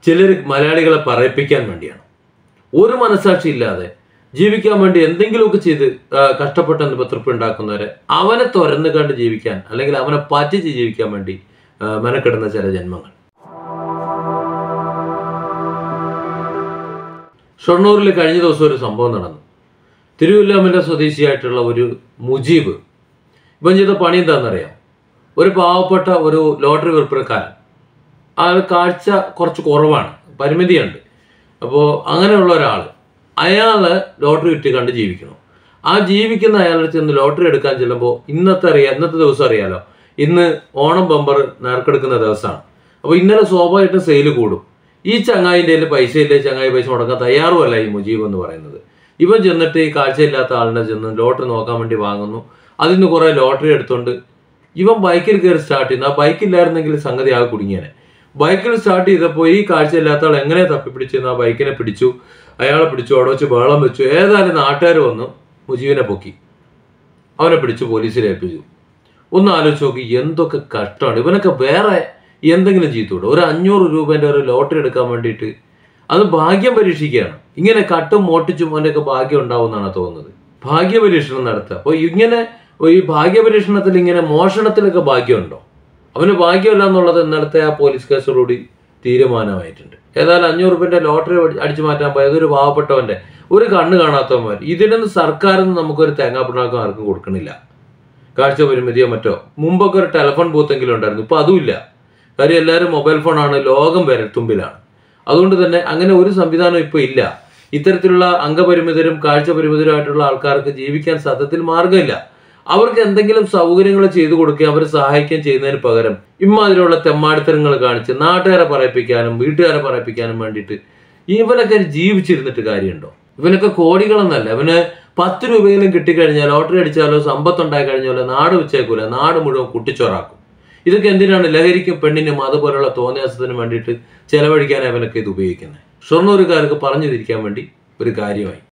ചിലർ മലയാളികളെ പറയിപ്പിക്കാൻ വേണ്ടിയാണ് ഒരു മനസാക്ഷി ഇല്ലാതെ ജീവിക്കാൻ വേണ്ടി എന്തെങ്കിലുമൊക്കെ ചെയ്ത് ആ, കഷ്ടപ്പെട്ട് നിപതൃപ്തി ഉണ്ടാക്കുന്നവരെ അവനെ തുരന്നു കണ്ട് ജീവിക്കാൻ അല്ലെങ്കിൽ അവനെ പറ്റിച്ച് ജീവിക്കാൻ വേണ്ടി ആ, മെനക്കെടുന്ന ചില ജന്മങ്ങൾ ഷൊർണൂരിൽ കഴിഞ്ഞ ദിവസം ഒരു സംഭവം നടന്നു തിരുവല്ലാമല സ്വദേശിയായിട്ടുള്ള ഒരു മുജീബ് ഇവൻ ചെയ്ത പണി എന്താണെന്നറിയാം ഒരു പാവപ്പെട്ട ഒരു ലോട്ടറി വിൽപ്പനക്കാരൻ അയാൾ കാഴ്ച കുറച്ച് കുറവാണ് പരിമിതിയുണ്ട് അപ്പോൾ അങ്ങനെയുള്ള ഒരാൾ അയാൾ ലോട്ടറി വിറ്റ് കണ്ട് ജീവിക്കണം ആ ജീവിക്കുന്ന അയാളുടെ ചെന്ന് ലോട്ടറി എടുക്കാൻ ചെല്ലുമ്പോൾ ഇന്നത്തെ അറിയാം ഇന്നത്തെ ദിവസം അറിയാലോ ഇന്ന് ഓണം ബമ്പർ നറുക്കെടുക്കുന്ന ദിവസമാണ് അപ്പോൾ ഇന്നലെ സ്വാഭാവികമായിട്ടും സെയിൽ കൂടും ഈ ചങ്ങായിൻ്റെ കയ്യിൽ പൈസ ഇല്ലേ ചങ്ങായി പൈസ മുടക്കാൻ തയ്യാറുമല്ല ഈ മുജീബ് എന്ന് പറയുന്നത് ഇവൻ ചെന്നിട്ട് ഈ കാഴ്ചയില്ലാത്ത ആളിനെ ചെന്ന് ലോട്ടറി നോക്കാൻ വേണ്ടി വാങ്ങുന്നു അതിൽ നിന്ന് കുറേ ലോട്ടറി എടുത്തുകൊണ്ട് ഇവൻ ബൈക്കിൽ കയറി സ്റ്റാർട്ട് ചെയ്യുന്നു ആ ബൈക്കില്ലായിരുന്നെങ്കിൽ സംഗതി ആകെ കുടുങ്ങിയേനെ ബൈക്കിൽ സ്റ്റാർട്ട് ചെയ്തപ്പോൾ ഈ കാഴ്ചയില്ലാത്ത ആൾ എങ്ങനെ തപ്പിപ്പിടിച്ചെന്ന് ആ ബൈക്കിനെ പിടിച്ചു അയാളെ പിടിച്ചു അവിടെ വെച്ച് ബഹളം വെച്ചു ഏതായാലും നാട്ടുകാർ വന്നു മുജീബിനെ പൊക്കി അവനെ പിടിച്ച് പോലീസിൽ ഏൽപ്പിച്ചു ഒന്ന് ആലോചിച്ച് നോക്കി എന്തൊക്കെ കഷ്ടമാണ് ഇവനൊക്കെ വേറെ എന്തെങ്കിലും ചെയ്തുകൂടെ ഒരു അഞ്ഞൂറ് രൂപേൻ്റെ ഒരു ലോട്ടറി എടുക്കാൻ വേണ്ടിയിട്ട് അത് ഭാഗ്യം പരീക്ഷിക്കുകയാണ് ഇങ്ങനെ കട്ടും മോട്ടിച്ചും അവൻ്റെയൊക്കെ ഭാഗ്യം ഉണ്ടാവും എന്നാണ് തോന്നുന്നത് ഭാഗ്യ പരീക്ഷണം നടത്തുക അപ്പോൾ ഇങ്ങനെ ഈ ഭാഗ്യ പരീക്ഷണത്തിൽ ഇങ്ങനെ മോഷണത്തിലൊക്കെ ഭാഗ്യമുണ്ടോ അവന് ഭാഗ്യമല്ല എന്നുള്ളത് ഇന്നലത്തെ ആ പോലീസ് കേസോടുകൂടി തീരുമാനമായിട്ടുണ്ട് ഏതായാലും അഞ്ഞൂറ് റുപ്യൻ്റെ ലോട്ടറി അടിച്ചു മാറ്റാൻ പോയത് ഒരു പാവപ്പെട്ടവൻ്റെ ഒരു കണ്ണ് കാണാത്തവന്മാർ ഇതിനൊന്നും സർക്കാരിൽ നിന്ന് നമുക്കൊരു തേങ്ങാപ്പിണ്ണാക്കം ആർക്കും കൊടുക്കണില്ല കാഴ്ച പരിമിതിയോ മറ്റോ മുമ്പൊക്കെ ഒരു ടെലിഫോൺ ബൂത്തെങ്കിലും ഉണ്ടായിരുന്നു ഇപ്പൊ അതുമില്ല കാര്യം എല്ലാവരും മൊബൈൽ ഫോണാണ് ലോകം വിരൽത്തുമ്പിലാണ് അതുകൊണ്ട് തന്നെ അങ്ങനെ ഒരു സംവിധാനം ഇപ്പൊ ഇല്ല ഇത്തരത്തിലുള്ള അംഗപരിമിതരും കാഴ്ച പരിമിതരുമായിട്ടുള്ള ആൾക്കാർക്ക് ജീവിക്കാൻ സത്യത്തിൽ മാർഗമില്ല അവർക്ക് എന്തെങ്കിലും സൗകര്യങ്ങൾ ചെയ്തു കൊടുക്കുക അവരെ സഹായിക്കുകയും ചെയ്യുന്നതിന് പകരം ഇമാതിരിയുള്ള തെമ്മാടിത്തരങ്ങൾ കാണിച്ച് നാട്ടുകാരെ പറയിപ്പിക്കാനും വീട്ടുകാരെ പറയിപ്പിക്കാനും വേണ്ടിയിട്ട് ഇവനൊക്കെ ജീവിച്ചിരുന്നിട്ട് കാര്യമുണ്ടോ ഇവനൊക്കെ കോടികളൊന്നല്ല ഇവന് പത്ത് രൂപയിലും കിട്ടിക്കഴിഞ്ഞാൽ ലോട്ടറി അടിച്ചാലോ സമ്പത്ത് ഉണ്ടായി കഴിഞ്ഞാലോ നാട് വെച്ചേക്കൂല നാട് മുഴുവൻ കുട്ടിച്ചോറാക്കും ഇതൊക്കെ എന്തിനാണ് ലഹരിക്കും പെണ്ണിനും അതുപോലുള്ള തോന്നിയാസത്തിനും വേണ്ടിയിട്ട് ചെലവഴിക്കാൻ അവനൊക്കെ ഇത് ഉപയോഗിക്കുന്നത് ഷൊർണൂരുകാർക്ക് പറഞ്ഞു തിരിക്കാൻ വേണ്ടി ഒരു കാര്യമായി